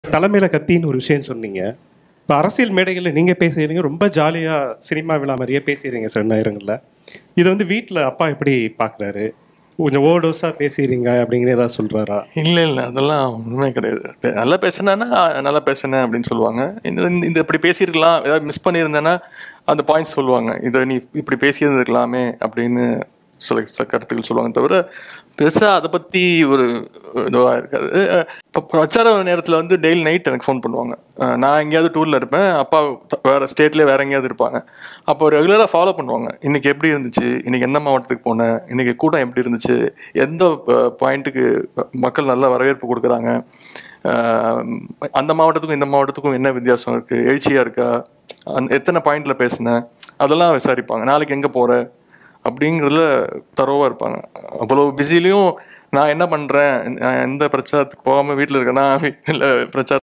தலைமையில கத்தின்னு ஒரு விஷயம் சொன்னீங்க இப்போ அரசியல் மேடைகளில் நீங்க பேசுறீங்க ரொம்ப ஜாலியா சினிமா விழா மாதிரியே பேசுறீங்க சில நேரங்களில் இது வந்து வீட்டில் அப்பா எப்படி பார்க்குறாரு கொஞ்சம் ஓடோஸா பேசுறீங்க அப்படிங்கிற ஏதாவது சொல்றாரா இல்லை இல்லை அதெல்லாம் ஒன்றுமே கிடையாது பே- நல்லா பேசினேன்னா நல்லா பேசினேன் அப்படின்னு சொல்லுவாங்க இந்த இந்த- இந்த இப்படி பேசியிருக்கலாம் ஏதாவது மிஸ் பண்ணியிருந்தேன்னா அந்த பாயிண்ட்ஸ் சொல்லுவாங்க இதை நீ இப்படி பேசியிருந்துருக்கலாமே அப்படின்னு சில சில கருத்துக்கள் சொல்லுவாங்க தவிர பெருசாக அதை பற்றி ஒரு இதுவாக இருக்காது இப்போ பிரச்சார நேரத்தில் வந்து டெய்லி நைட் எனக்கு ஃபோன் பண்ணுவாங்க அஹ் நான் எங்கேயாவது டூரில் இருப்பேன் அப்பா த- வேற ஸ்டேட்லேயே வேற எங்கேயாவது இருப்பாங்க அப்போ ரெகுலராக ஃபாலோ பண்ணுவாங்க இன்னைக்கு எப்படி இருந்துச்சு இன்னைக்கு எந்த மாவட்டத்துக்கு போனேன் இன்னைக்கு கூட்டம் எப்படி இருந்துச்சு எந்த பாயிண்ட்டுக்கு மக்கள் நல்ல வரவேற்பு கொடுக்குறாங்க அஹ் அந்த மாவட்டத்துக்கும் இந்த மாவட்டத்துக்கும் என்ன வித்தியாசம் இருக்கு எழுச்சியா இருக்கா அந்த எத்தனை பாயிண்ட்ல பேசினேன் அதெல்லாம் விசாரிப்பாங்க நாளைக்கு எங்க போற அப்படிங்கிறதுல தரோவா இருப்பாங்க அவ்வளோ பிஸிலையும் நான் என்ன பண்றேன் நான் எந்த பிரச்சாரத்துக்கு போகாம வீட்டில் இருக்கேன்னா இல்லை பிரச்சார